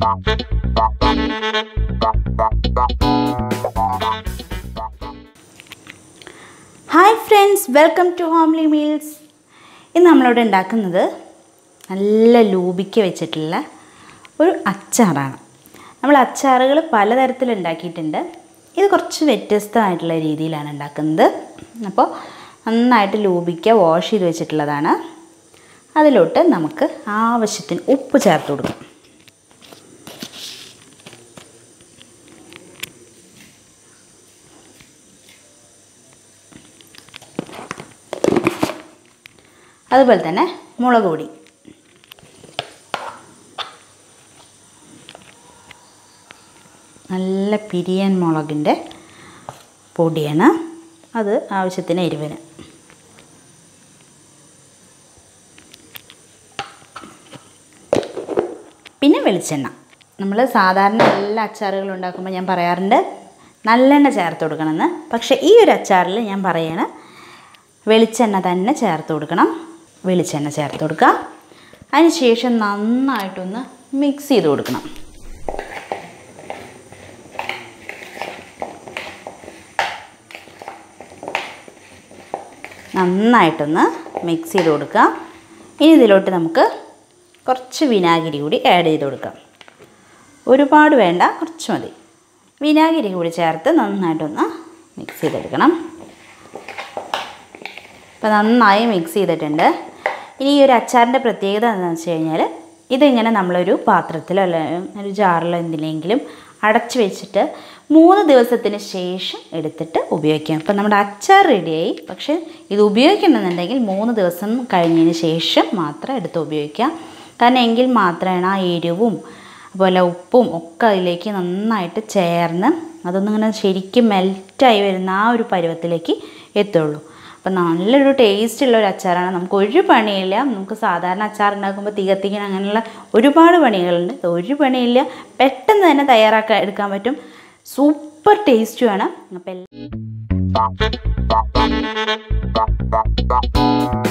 hi friends welcome to homely meals ഇന്ന് നമ്മളിവിടെ ഉണ്ടാക്കുന്നത് നല്ല ലൂബിക്ക വെച്ചിട്ടുള്ള ഒരു അച്ചാറാണ് നമ്മൾ അച്ചാറുകൾ പലതരത്തിൽ ഉണ്ടാക്കിയിട്ടുണ്ട് ഇത് കുറച്ച് വ്യത്യസ്തമായിട്ടുള്ള രീതിയിലാണ് ഉണ്ടാക്കുന്നത് അപ്പോൾ നന്നായിട്ട് ലൂബിക്ക വാഷ് ചെയ്ത് വെച്ചിട്ടുള്ളതാണ് അതിലോട്ട് നമുക്ക് ആവശ്യത്തിന് ഉപ്പ് ചേർത്ത് കൊടുക്കാം അതുപോലെ തന്നെ മുളക് പൊടി നല്ല പിരിയൻ മുളകിൻ്റെ പൊടിയാണ് അത് ആവശ്യത്തിന് എരിവിന് പിന്നെ വെളിച്ചെണ്ണ നമ്മൾ സാധാരണ എല്ലാ അച്ചാറുകളും ഉണ്ടാക്കുമ്പോൾ ഞാൻ പറയാറുണ്ട് നല്ലെണ്ണ ചേർത്ത് കൊടുക്കണമെന്ന് പക്ഷേ ഈ ഒരു അച്ചാറിൽ ഞാൻ പറയാണ് വെളിച്ചെണ്ണ തന്നെ ചേർത്ത് കൊടുക്കണം വെളിച്ചെണ്ണ ചേർത്ത് കൊടുക്കുക അതിന് ശേഷം നന്നായിട്ടൊന്ന് മിക്സ് ചെയ്ത് കൊടുക്കണം നന്നായിട്ടൊന്ന് മിക്സ് ചെയ്ത് കൊടുക്കുക ഇനി ഇതിലോട്ട് നമുക്ക് കുറച്ച് വിനാഗിരി കൂടി ആഡ് ചെയ്ത് കൊടുക്കാം ഒരുപാട് വേണ്ട കുറച്ച് മതി വിനാഗിരി കൂടി ചേർത്ത് നന്നായിട്ടൊന്ന് മിക്സ് ചെയ്തെടുക്കണം അപ്പോൾ നന്നായി മിക്സ് ചെയ്തിട്ടുണ്ട് ഇനി ഈ ഒരു അച്ചാറിൻ്റെ പ്രത്യേകത എന്താണെന്ന് വെച്ച് കഴിഞ്ഞാൽ ഇതിങ്ങനെ നമ്മളൊരു പാത്രത്തിലോ അല്ലെങ്കിൽ ഒരു ജാറിലോ എന്തിലെങ്കിലും അടച്ചു വെച്ചിട്ട് മൂന്ന് ദിവസത്തിന് ശേഷം എടുത്തിട്ട് ഉപയോഗിക്കാം ഇപ്പം നമ്മുടെ അച്ചാർ റെഡിയായി പക്ഷേ ഇത് ഉപയോഗിക്കണമെന്നുണ്ടെങ്കിൽ മൂന്ന് ദിവസം കഴിഞ്ഞതിന് ശേഷം മാത്രം എടുത്ത് ഉപയോഗിക്കാം കാരണം എങ്കിൽ മാത്രമാണ് ആ എരിവും അതുപോലെ ഉപ്പും ഒക്കെ അതിലേക്ക് നന്നായിട്ട് ചേർന്ന് അതൊന്നിങ്ങനെ ശരിക്കും മെൽറ്റായി വരുന്ന ആ ഒരു പരുവത്തിലേക്ക് എത്തുള്ളൂ അപ്പം നല്ലൊരു ടേസ്റ്റുള്ള ഒരു അച്ചാറാണ് നമുക്ക് ഒരു പണിയില്ല നമുക്ക് സാധാരണ അച്ചാർ ഉണ്ടാക്കുമ്പോൾ തീ കത്തിക്കാൻ അങ്ങനെയുള്ള ഒരുപാട് പണികളുണ്ട് ഒരു പണിയില്ല പെട്ടെന്ന് തന്നെ തയ്യാറാക്കാൻ എടുക്കാൻ പറ്റും സൂപ്പർ ടേസ്റ്റുമാണ് അപ്പം